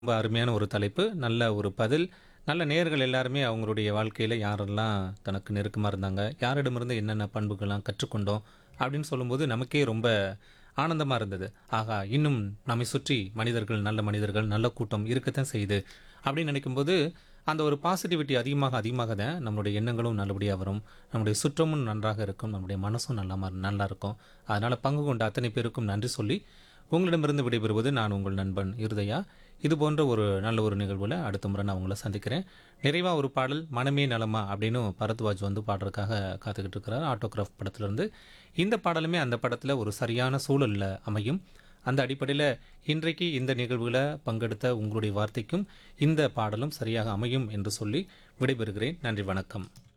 ரொம்ப அருமையான ஒரு தலைப்பு. நல்ல ஒரு பதில். நல்ல நேயர்கள் எல்லாருமே அவங்களுடைய வாழ்க்கையில யாரெல்லாம் தனக்கு நெருக்கமா இருந்தாங்க, யாரிடமிருந்து என்னென்ன பண்புகள்லாம் கற்றுக்கொண்டோம் அப்படின்னு சொல்லும்போது நமக்கே ரொம்ப ஆனந்தமா இருந்தது. ஆஹா! இன்னும் நம்மை சுற்றி மனிதர்கள், நல்ல மனிதர்கள், நல்ல கூட்டம் இருக்கத்தான் செய்யுது. அப்படின்னு நினைக்கும்போது, அந்த ஒரு பாசிட்டிவிட்டி அதிகமாக அதிகமாக தான் நம்மளுடைய எண்ணங்களும் நல்லபடியா வரும். நம்முடைய சுற்றமும் நன்றாக இருக்கும். நம்முடைய மனசும் நல்லாம நல்லா இருக்கும். அதனால பங்கு கொண்ட அத்தனை பேருக்கும் நன்றி சொல்லி, உங்களிடமிருந்து விடைபெறுவது நான் உங்கள் நண்பன் இருதயா. இது போன்ற ஒரு நல்ல ஒரு நிகழ்வுல அடுத்த முறை நான் உங்கள சந்திக்கிறேன். நிறைவா ஒரு பாடல் "மனமே நலமா" அப்படின்னு பரத்வாஜ் வந்து பாடுறதுக்காக காத்துக்கிட்டு இருக்கிறார். ஆட்டோகிராஃப் படத்திலிருந்து. இந்த பாடலுமே அந்த படத்துல ஒரு சரியான சூழல்ல அமையும். அந்த அடிப்படையில இன்றைக்கு இந்த நிகழ்வுல பங்கெடுத்த உங்களுடைய வார்த்தைக்கும் இந்த பாடலும் சரியாக அமையும் என்று சொல்லி விடைபெறுகிறேன். நன்றி, வணக்கம்.